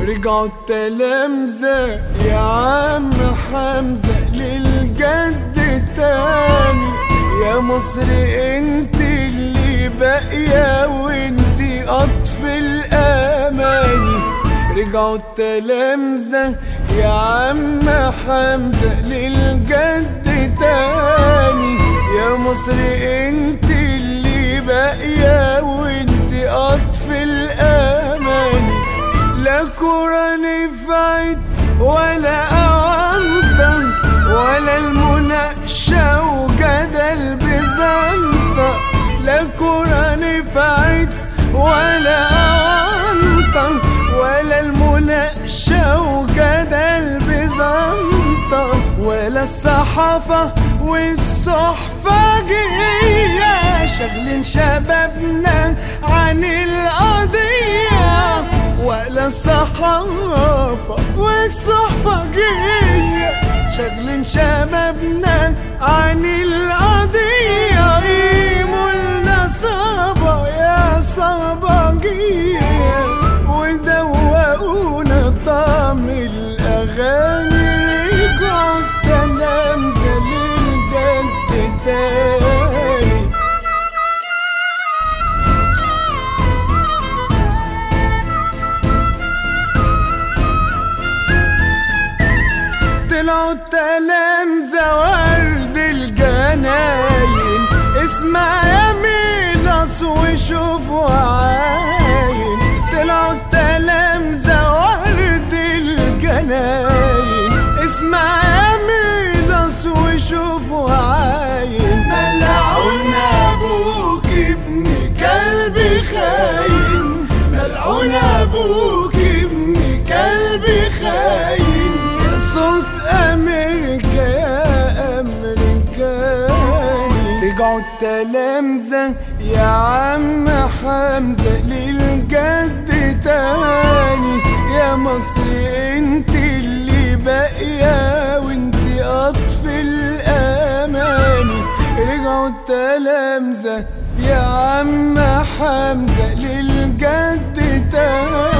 رجعوا التلامذة يا عم حمزة للجد تاني يا مصر انت اللي باقية وانت قطف الاماني رجعوا التلامذة يا عم حمزة للجد تاني يا مصر انت اللي باقية وانت قطف الاماني لا كورة نفعت ولا أعنطة ولا المناقشة وجدل بزنطة لا كورة نفعت ولا أعنطة ولا المناقشة وجدل بزنطة ولا الصحافة والصحفة جاية شغلين شبابنا عن القضية ولا الصحافة والصحفجية شغلين شبابنا عن القضية قيموا لنا صبا يا صباجية ودوقونا طعم الأغاني رجعوا التلامذة للجد تاني طلعوا التلامذة ورد الجناين اسمع يا ميلس وشوف وعاين طلعوا التلامذة ورد الجناين اسمع يا ميلس وشوف وعاين ملعون ابوك ابن كلب خاين ملعون ابوك ابن كلب خاين يا صوت امريكا يا امريكاني رجعوا التلامذة يا عم حمزة للجد تاني يا مصر انت اللي باقية وانت قطف الاماني رجعوا التلامذة يا عم حمزة للجد تاني